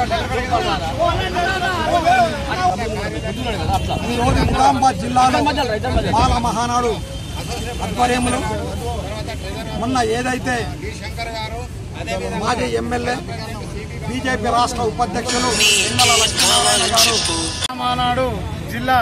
ఈరోజు నిజామాబాద్ జిల్లాలో బాల మహానాడు ఆధ్వర్యంలో మొన్న ఏదైతే మాజీ ఎమ్మెల్యే బీజేపీ రాష్ట్ర ఉపాధ్యక్షులు ఎన్నెల లక్ష్మీనారాయణ గారు మహానాడు జిల్లా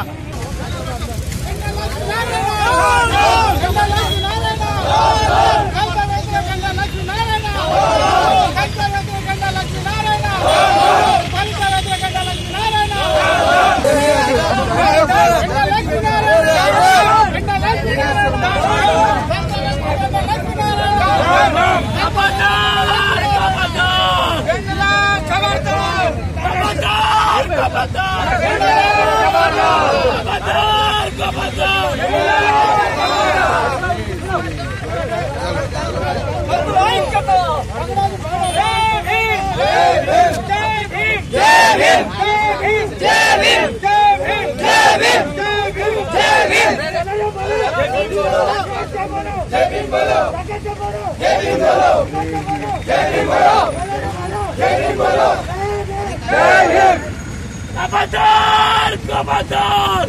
Kapatar! Kapatar!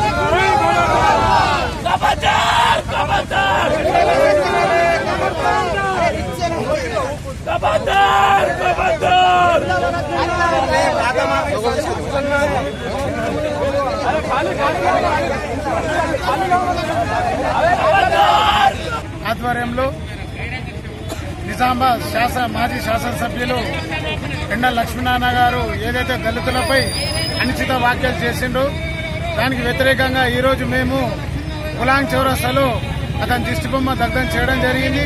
Kapatar! Kapatar! Kapatar! Kapatar! ఆధ్వర్యంలో నిజామాబాద్ శాసన మాజీ శాసనసభ్యులు ఎండ లక్ష్మీనారాయణ గారు ఏదైతే దళితులపై అనుచిత వ్యాఖ్యలు చేసిండో దానికి వ్యతిరేకంగా ఈరోజు మేము గులాంగ్ చౌరస్తాలో అతని దిష్టిబొమ్మ దగ్ధం చేయడం జరిగింది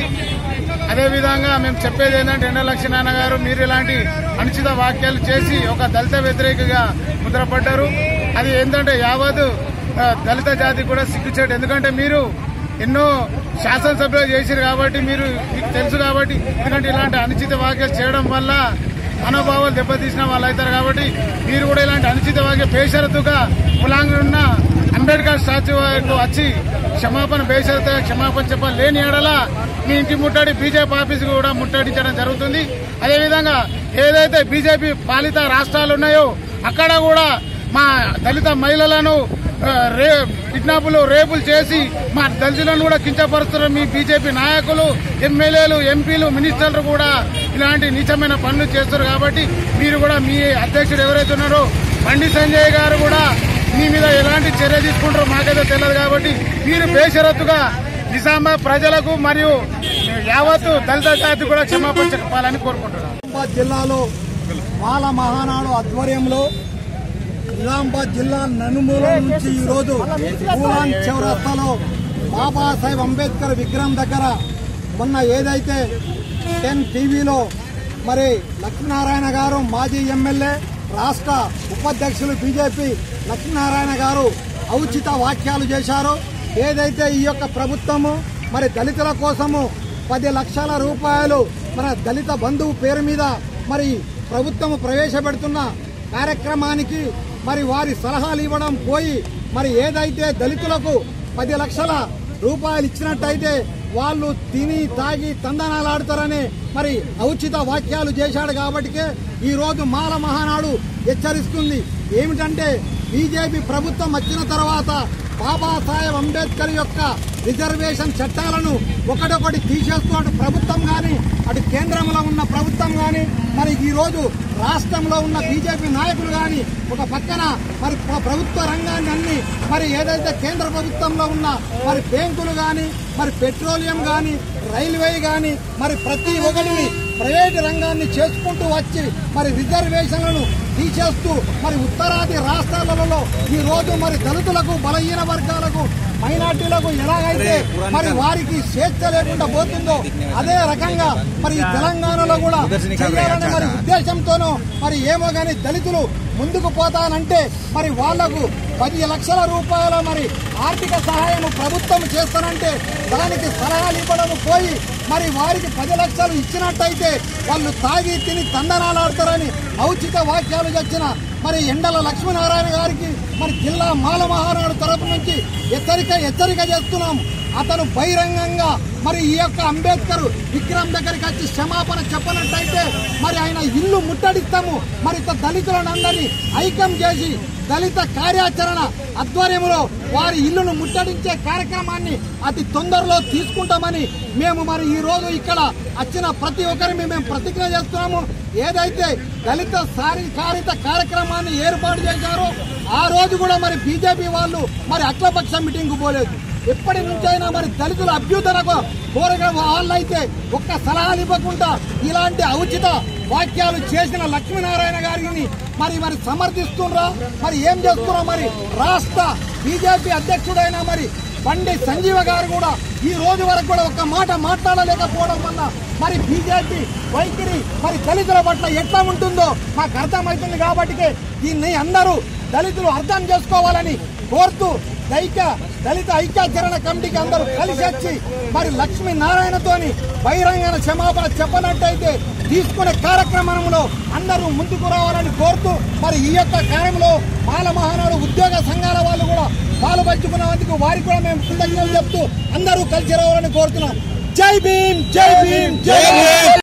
అదేవిధంగా మేము చెప్పేది ఏంటంటే ఎండ లక్ష్మీనారాయణ గారు మీరు ఇలాంటి అనుచిత వ్యాఖ్యలు చేసి ఒక దళిత వ్యతిరేకగా ముద్రపడ్డారు అది ఏంటంటే యావత్ ఆ, దళిత జాతి కూడా సిగ్గుచేటు ఎందుకంటే మీరు ఎన్నో శాసనసభ్యులు చేశారు కాబట్టి మీరు మీకు తెలుసు కాబట్టి ఎందుకంటే ఇలాంటి అనుచిత వ్యాఖ్యలు చేయడం వల్ల మనోభావాలు దెబ్బతీసిన వాళ్ళు అవుతారు కాబట్టి మీరు కూడా ఇలాంటి అనుచిత వ్యాఖ్య బేషరతుగా కులాంగ్ ఉన్న అంబేద్కర్ స్టాచ్యూ వరకు వచ్చి క్షమాపణ బేషరతుగా క్షమాపణ చెప్పాలి లేని ఏడల మీ ఇంటి ముట్టడి బీజేపీ ఆఫీస్ కూడా ముట్టడించడం జరుగుతుంది అదేవిధంగా ఏదైతే బీజేపీ పాలిత రాష్ట్రాలు ఉన్నాయో అక్కడ కూడా మా దళిత మహిళలను ఆ, రే కిడ్నాపులు రేపులు చేసి మా దళితులను కూడా కించపరుస్తున్న మీ బీజేపీ నాయకులు ఎమ్మెల్యేలు ఎంపీలు మినిస్టర్లు కూడా ఇలాంటి నీచమైన పనులు చేస్తారు కాబట్టి మీరు కూడా మీ అధ్యక్షుడు ఎవరైతే ఉన్నారో బండి సంజయ్ గారు కూడా మీ మీద ఎలాంటి చర్య తీసుకుంటారో మాకైతే తెలియదు కాబట్టి మీరు బేషరత్తుగా నిజామాబాద్ ప్రజలకు మరియు యావత్తు దళిత జాతి కూడా క్షమాపణ చెప్పాలని కోరుకుంటున్నాను నిజామాబాద్ జిల్లాలో బాల మహానాడు ఆధ్వర్యంలో నిజామాబాద్ జిల్లా నలుమూల నుంచి ఈరోజు పూలాన్ చౌరస్తాలో బాబాసాహెబ్ అంబేద్కర్ విగ్రహం దగ్గర మొన్న ఏదైతే టెన్ టీవీలో మరి లక్ష్మీనారాయణ గారు మాజీ ఎమ్మెల్యే రాష్ట్ర ఉపాధ్యక్షులు బీజేపీ లక్ష్మీనారాయణ గారు ఔచిత వాక్యాలు చేశారో ఏదైతే ఈ యొక్క ప్రభుత్వము మరి దళితుల కోసము పది లక్షల రూపాయలు మన దళిత బంధువు పేరు మీద మరి ప్రభుత్వం ప్రవేశపెడుతున్న కార్యక్రమానికి మరి వారి సలహాలు ఇవ్వడం పోయి మరి ఏదైతే దళితులకు పది లక్షల రూపాయలు ఇచ్చినట్టయితే వాళ్ళు తిని తాగి తందనాలాడతారని మరి ఔచిత వాక్యాలు చేశాడు కాబట్టికే ఈ రోజు మాల మహానాడు హెచ్చరిస్తుంది ఏమిటంటే బీజేపీ ప్రభుత్వం వచ్చిన తర్వాత బాబాసాహెబ్ అంబేద్కర్ యొక్క రిజర్వేషన్ చట్టాలను ఒకటొకటి తీసేస్తూ అటు ప్రభుత్వం కానీ అటు కేంద్రంలో ఉన్న ప్రభుత్వం కానీ మరి ఈ రోజు రాష్ట్రంలో ఉన్న బీజేపీ నాయకులు కానీ ఒక పక్కన మరి ప్ర- ప్రభుత్వ రంగాన్ని అన్ని మరి ఏదైతే కేంద్ర ప్రభుత్వంలో ఉన్న మరి బ్యాంకులు కానీ మరి పెట్రోలియం కానీ రైల్వే కానీ మరి ప్రతి ఒక్కటిని ప్రైవేట్ రంగాన్ని చేసుకుంటూ వచ్చి మరి రిజర్వేషన్లను తీసేస్తూ మరి ఉత్తరాది రాష్ట్రాలలో ఈ రోజు మరి దళితులకు బలహీన వర్గాలకు మైనార్టీలకు ఎలాగైతే మరి వారికి స్వేచ్ఛ లేకుండా పోతుందో అదే రకంగా మరి ఈ తెలంగాణలో కూడా చేయాలనే మరి ఉద్దేశంతోనూ మరి ఏమో గాని దళితులు ముందుకు పోతానంటే మరి వాళ్లకు పది లక్షల రూపాయల మరి ఆర్థిక సహాయం ప్రభుత్వం చేస్తానంటే దానికి సలహాలు ఇవ్వడం పోయి మరి వారికి పది లక్షలు ఇచ్చినట్టయితే వాళ్ళు తాగి తిని తందనాలాడతారని ఔచిత వాక్యాలు వచ్చిన మరి ఎండల లక్ష్మీనారాయణ గారికి మరి జిల్లా మాల మహానాడు తరపు నుంచి హెచ్చరిక హెచ్చరిక చేస్తున్నాం అతను బహిరంగంగా మరి ఈ యొక్క అంబేద్కర్ విక్రమ్ దగ్గరికి వచ్చి క్షమాపణ చెప్పనట్టయితే మరి ఆయన ఇల్లు ముట్టడిస్తాము మరి ఇక దళితులందరినీ ఐక్యం చేసి దళిత కార్యాచరణ ఆధ్వర్యంలో వారి ఇల్లును ముట్టడించే కార్యక్రమాన్ని అతి తొందరలో తీసుకుంటామని మేము మరి ఈ రోజు ఇక్కడ వచ్చిన ప్రతి ఒక్కరిని మేము ప్రతిజ్ఞ చేస్తున్నాము ఏదైతే దళిత సాధికారిత కార్యక్రమాన్ని ఏర్పాటు చేశారో ఆ రోజు కూడా మరి బీజేపీ వాళ్ళు మరి అఖిలపక్ష మీటింగ్ పోలేదు ఎప్పటి నుంచైనా మరి దళితుల అభ్యుదనకు కోరిన వాళ్ళైతే ఒక్క సలహాలు ఇవ్వకుండా ఇలాంటి ఔచిత వాక్యాలు చేసిన లక్ష్మీనారాయణ గారిని మరి మరి సమర్థిస్తుండ్రా మరి ఏం చేస్తున్నారా మరి రాష్ట్ర బీజేపీ అధ్యక్షుడైన మరి బండి సంజీవ గారు కూడా ఈ రోజు వరకు కూడా ఒక్క మాట మాట్లాడలేకపోవడం వల్ల మరి బీజేపీ వైఖరి మరి దళితుల పట్ల ఎట్లా ఉంటుందో మాకు అర్థమవుతుంది కాబట్టి దీన్ని అందరూ దళితులు అర్థం చేసుకోవాలని కోరుతూ దైక దళిత ఐక్యాచరణ కమిటీకి అందరూ కలిసి వచ్చి మరి లక్ష్మీ నారాయణతోని బహిరంగ క్షమాపణ చెప్పనట్టయితే తీసుకునే కార్యక్రమంలో అందరూ ముందుకు రావాలని కోరుతూ మరి ఈ యొక్క కార్యంలో మాల మహానాడు ఉద్యోగ సంఘాల వాళ్ళు కూడా పాలు పంచుకున్నందుకు వారికి కూడా మేము కృతజ్ఞతలు చెప్తూ అందరూ కలిసి రావాలని కోరుతున్నాం జై భీమ్ జై భీమ్ జై భీమ్